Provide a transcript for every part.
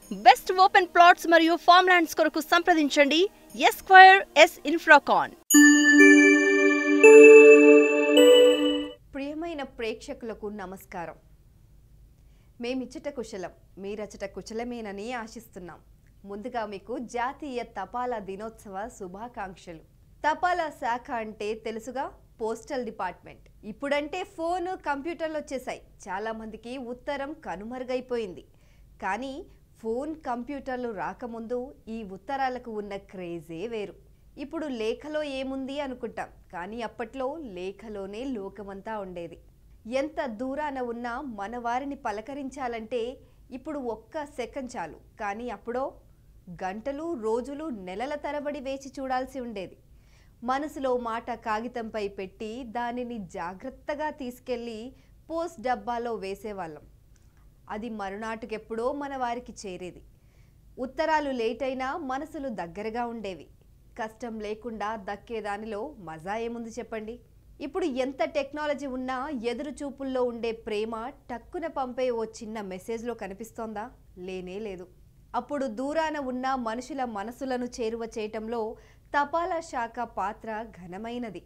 best open plots మరియు farm lands కొరకు సంప్రదించండి ఎస్క్వైర్ ఎస్ ఇన్ఫ్రాకాన్ ప్రియమైన ప్రేక్షకులకు నమస్కారం మేమిచ్చట కుశలం మీరచట కుశలమేనని ఆశిస్తున్నాం ముందుగా మీకు జాతీయ తపాలా దినోత్సవ శుభాకాంక్షలు తపాలా శాఖ అంటే తెలుసుగా పోస్టల్ డిపార్ట్మెంట్ ఇప్పుడంటే ఫోన్ కంప్యూటర్లు వచ్చేసాయి చాలా మందికి ఉత్తరం కనుమరుగైపోయింది కానీ ఫోన్ కంప్యూటర్లు రాకముందు ఈ ఉత్తరాలకు ఉన్న క్రేజే వేరు ఇప్పుడు లేఖలో ఏముంది అనుకుంటాం కానీ అప్పట్లో లేఖలోనే లోకమంతా ఉండేది ఎంత దూరాన ఉన్నా మన వారిని పలకరించాలంటే ఇప్పుడు ఒక్క సెకండ్ చాలు కానీ అప్పుడో గంటలు రోజులు నెలల తరబడి వేచి చూడాల్సి ఉండేది మనసులో మాట కాగితంపై పెట్టి దానిని జాగ్రత్తగా తీసుకెళ్ళి పోస్ట్ డబ్బాలో వేసేవాళ్ళం అది మరునాటికెప్పుడో మన వారికి చేరేది ఉత్తరాలు లేట్ అయినా మనసులు దగ్గరగా ఉండేవి కష్టం లేకుండా దక్కేదానిలో మజా ఏముంది చెప్పండి ఇప్పుడు ఎంత టెక్నాలజీ ఉన్నా ఎదురు చూపుల్లో ఉండే ప్రేమ టక్కున పంపే ఓ చిన్న మెసేజ్లో కనిపిస్తోందా లేనే లేదు అప్పుడు దూరాన ఉన్న మనుషుల మనసులను చేరువ చేయటంలో తపాలా శాఖ పాత్ర ఘనమైనది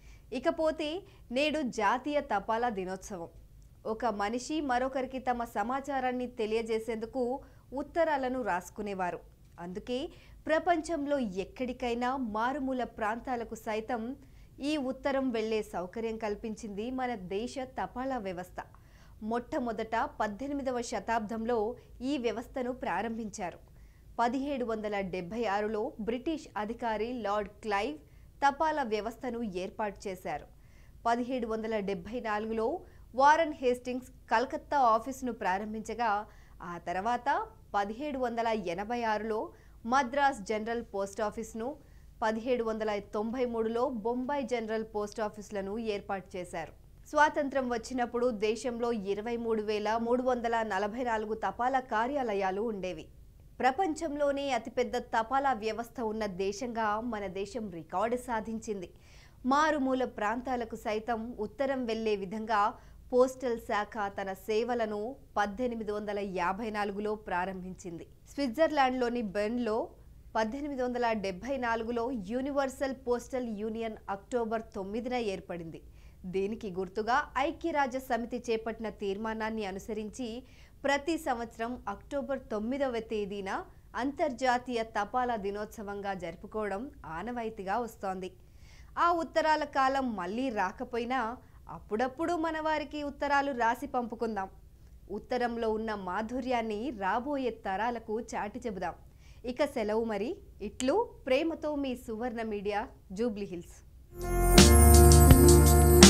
ఇకపోతే నేడు జాతీయ తపాలా దినోత్సవం ఒక మనిషి మరొకరికి తమ సమాచారాన్ని తెలియజేసేందుకు ఉత్తరాలను రాసుకునేవారు అందుకే ప్రపంచంలో ఎక్కడికైనా మారుమూల ప్రాంతాలకు సైతం ఈ ఉత్తరం వెళ్లే సౌకర్యం కల్పించింది మన దేశ తపాలా వ్యవస్థ మొట్టమొదట పద్దెనిమిదవ శతాబ్దంలో ఈ వ్యవస్థను ప్రారంభించారు పదిహేడు వందల డెబ్బై ఆరులో బ్రిటిష్ అధికారి లార్డ్ క్లైవ్ తపాలా వ్యవస్థను ఏర్పాటు చేశారు పదిహేడు వందల డెబ్బై నాలుగులో వారన్ హేస్టింగ్స్ కలకత్తా ఆఫీసును ప్రారంభించగా ఆ తర్వాత పదిహేడు వందల ఎనభై ఆరులో మద్రాస్ జనరల్ పోస్ట్ ఆఫీస్ను పదిహేడు వందల తొంభై మూడులో బొంబాయి జనరల్ పోస్ట్ ఆఫీసులను ఏర్పాటు చేశారు స్వాతంత్రం వచ్చినప్పుడు దేశంలో ఇరవై మూడు వేల మూడు వందల నలభై నాలుగు తపాలా కార్యాలయాలు ఉండేవి ప్రపంచంలోనే అతిపెద్ద తపాలా వ్యవస్థ ఉన్న దేశంగా మన దేశం రికార్డు సాధించింది మారుమూల ప్రాంతాలకు సైతం ఉత్తరం వెళ్లే విధంగా పోస్టల్ శాఖ తన సేవలను పద్దెనిమిది వందల యాభై నాలుగులో ప్రారంభించింది స్విట్జర్లాండ్లోని బెర్న్లో పద్దెనిమిది వందల డెబ్బై నాలుగులో యూనివర్సల్ పోస్టల్ యూనియన్ అక్టోబర్ తొమ్మిదిన ఏర్పడింది దీనికి గుర్తుగా ఐక్యరాజ్య సమితి చేపట్టిన తీర్మానాన్ని అనుసరించి ప్రతి సంవత్సరం అక్టోబర్ తొమ్మిదవ తేదీన అంతర్జాతీయ తపాలా దినోత్సవంగా జరుపుకోవడం ఆనవాయితీగా వస్తోంది ఆ ఉత్తరాల కాలం మళ్ళీ రాకపోయినా అప్పుడప్పుడు మన వారికి ఉత్తరాలు రాసి పంపుకుందాం ఉత్తరంలో ఉన్న మాధుర్యాన్ని రాబోయే తరాలకు చాటి చెబుదాం ఇక సెలవు మరి ఇట్లు ప్రేమతో మీ సువర్ణ మీడియా జూబ్లీ హిల్స్